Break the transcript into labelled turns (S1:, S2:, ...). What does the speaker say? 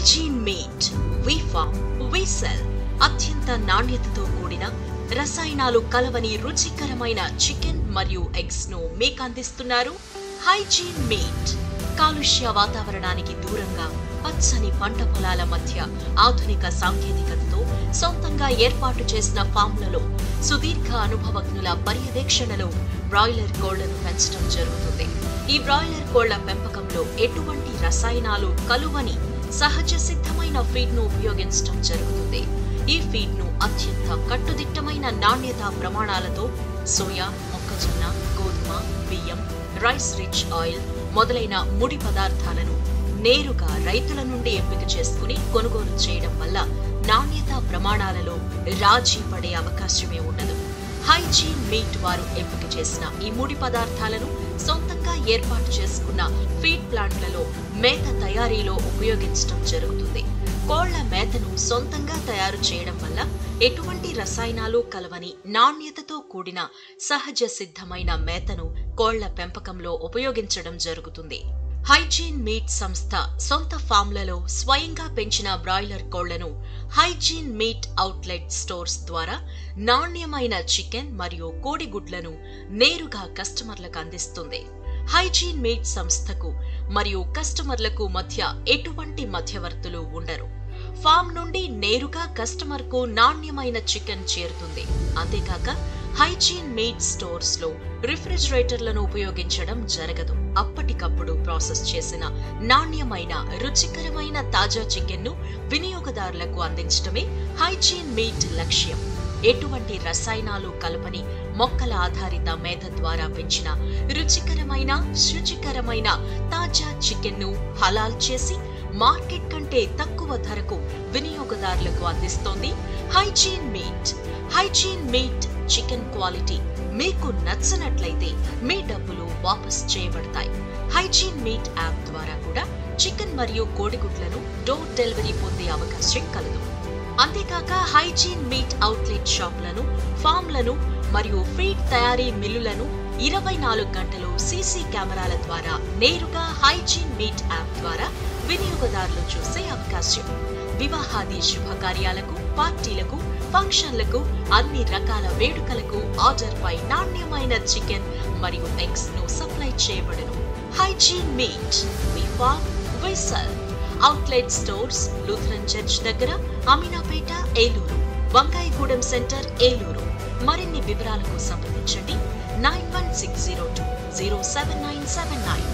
S1: hygiene meet వి farm వి sell అత్యంత నాణ్యతతో కూడిన రసాయనాలు కలవని రుచికరమైన చికెన్ మరియు ఎగ్స్ ను మీకు అందిస్తున్నారు హైజీన్ మీట్ కాలుష్య వాతావరణానికి దూరంగా పచ్చని పంట పొలాల మధ్య ఆధునిక సాంకేతికతతో సొంతంగా ఏర్పాటు చేసిన ఫామ్లలో సుదీర్ఘ అనుభవజ్ఞుల పర్యవేక్షణలో బ్రాయిలర్ కోళ్లను పెంచడం జరుగుతుంది ఈ బ్రాయిలర్ కోళ్ల పెంపకంలో ఎటువంటి రసాయనాలు కలువని సహజ సిద్ధమైన ఫీడ్ ను ఉపయోగించడం జరుగుతుంది ఈ ఫీడ్ ను అత్యంత కట్టుదిట్టమైన నాణ్యత ప్రమాణాలతో సోయా మొక్కజొన్న గోధుమ బియ్యం రైస్ రిచ్ ఆయిల్ మొదలైన ముడి పదార్థాలను నేరుగా రైతుల నుండి ఎంపిక చేసుకుని కొనుగోలు చేయడం వల్ల నాణ్యత ప్రమాణాలలో రాజీ పడే అవకాశమే ఉండదు హైజీన్ మీట్ వారు ఎంపిక చేసిన ఈ ముడి పదార్థాలను సొంతంగా ఏర్పాటు చేసుకున్న ఫీడ్ ప్లాంట్లలో మేత తయారీలో ఉపయోగించడం జరుగుతుంది కోళ్ల మేతను సొంతంగా తయారు చేయడం వల్ల ఎటువంటి రసాయనాలు కలవని నాణ్యతతో కూడిన సహజ సిద్ధమైన మేతను కోళ్ల పెంపకంలో ఉపయోగించడం జరుగుతుంది హైజీన్ మీట్ సంస్థ సొంత ఫామ్లలో స్వయంగా పెంచిన బ్రాయిలర్ కోళ్లను హైజీన్ మీట్ అవుట్లెట్ స్టోర్స్ ద్వారా నాణ్యమైన చికెన్ మరియు కోడిగుడ్లను నేరుగా కస్టమర్లకు అందిస్తుంది హైజీన్ మీట్ సంస్థకు మరియు కస్టమర్లకు మధ్య ఎటువంటి మధ్యవర్తులు ఉండరు ఫామ్ నుండి నేరుగా కస్టమర్ కు నాణ్యమైన చికెన్ చేరుతుంది అంతేకాక హైజీన్ మీట్ స్టోర్స్ లో రిఫ్రిజిరేటర్లను ఉపయోగించడం జరగదు అప్పటికప్పుడు ప్రాసెస్ చేసిన నాణ్యమైన రుచికరమైన తాజా చికెన్ ను వినియోగదారులకు అందించడమే హైజీన్ మీట్ లక్ష్యం ఎటువంటి రసాయనాలు కలపని మొక్కల ఆధారిత మేత ద్వారా పెంచిన రుచికరమైన శుచికరమైన తాజా చికెన్ ను హలాల్ చేసి మార్కెట్ కంటే తక్కువ ధరకు వినియోగదారులకు అందిస్తోంది Hygiene Meat Hygiene Meat chicken quality మీకు నచ్చనట్లయితే మీ డబ్బులు వాపస్ చేయబడతాయి హైజీన్ మీట్ యాప్ ద్వారా కూడా చికెన్ మరియు కోడిగుడ్లను డోర్ డెలివరీ పొందే అవకాశం కలదు అంతేకాక హైజీన్ మీట్ అవుట్లెట్ షాప్లను ఫామ్లను మరియు ఫీడ్ తయారీ మిల్లులను ఇరవై నాలుగు గంటలు సీసీ కెమెరాల ద్వారా నేరుగా హైజీన్ మీట్ యాప్ ద్వారా వినియోగదారులు చూసే అవకాశం వివాహాది శుభకార్యాలకు పార్టీలకు ఫంక్షన్లకు అన్ని రకాల వేడుకలకు ఆర్డర్ పై నాణ్యమైన చికెన్ మరియు ఎగ్స్ ను సప్లై చేయబడును హైజీన్ మీట్ వి ఫామ్ వి sell outlet stores Lutheran church దగ్గర అమీనాపేట ఏలూరు వంకాయగూడెం సెంటర్ ఏలూరు మరిన్ని వివరాలకు సంప్రదించండి nine one six zero two zero seven nine seven nine